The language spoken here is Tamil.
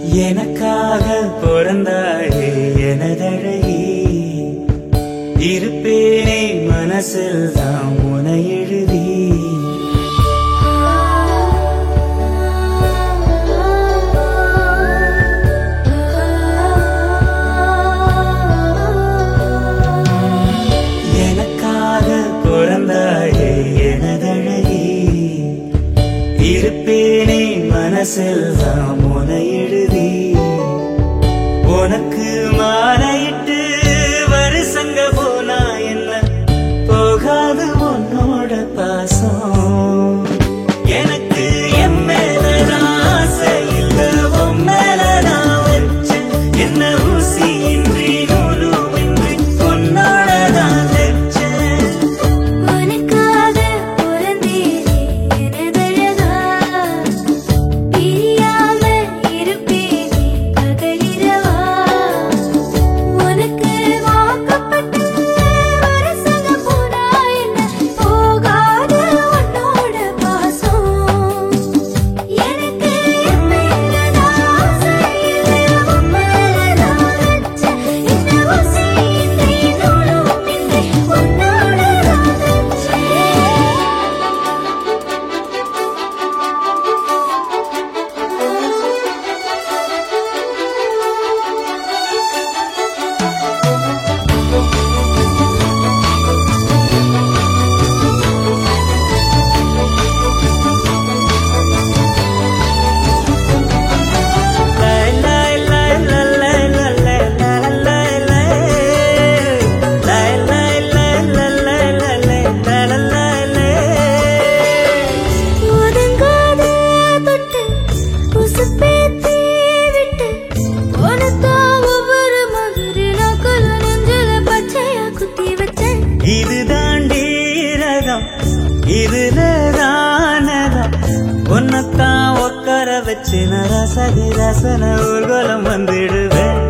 எனக்காக பிறந்தாயே எனதழகி இருப்பேனே மனசில் தான் உனை எழுதி எனக்காக பிறந்தாயே எனதழகி இருப்பேனே மனசில் தான் உனை எழுதி உனக்கு மாலையிட்டு வருஷங்க போனா என்ன போகாது உன்னோட பாசம் எனக்கு என் மேலதான் ஆசை இல்ல உன் மேலதான் வச்சேன் என்ன ஊசியின்றி நூலுமின்றி உன்னோட தான் வச்சேன் உனக்காக பிறந்தேனே எனதழகா பிரியாம இருப்பேனே பகலிரவா உனக்கு வாக்கப்பட்ட வரசங்க போனா என்ன போகாத உன்னோட பாசம் எனக்கு என் மேலதான் ஆசை இல்லை உன் மேலதான் வச்சேன் என்ன ஊசியின்றி நூலுமின்றி உன்னோட தான் வச்சேன் ஒதுங்காத தொட்டு உசுப்பேத்தி விட்டு உனக்கா ஒவ்வொரு மதுரினாக்கள் நெஞ்சில பச்சையா குத்தி வச்சேன் இது தாண்டி ரகம் இதுல தானகம் உன்னத்தான் உட்கார வச்சு நான் ரசகு ரசன ஊர்வலம் வந்துடுவேன்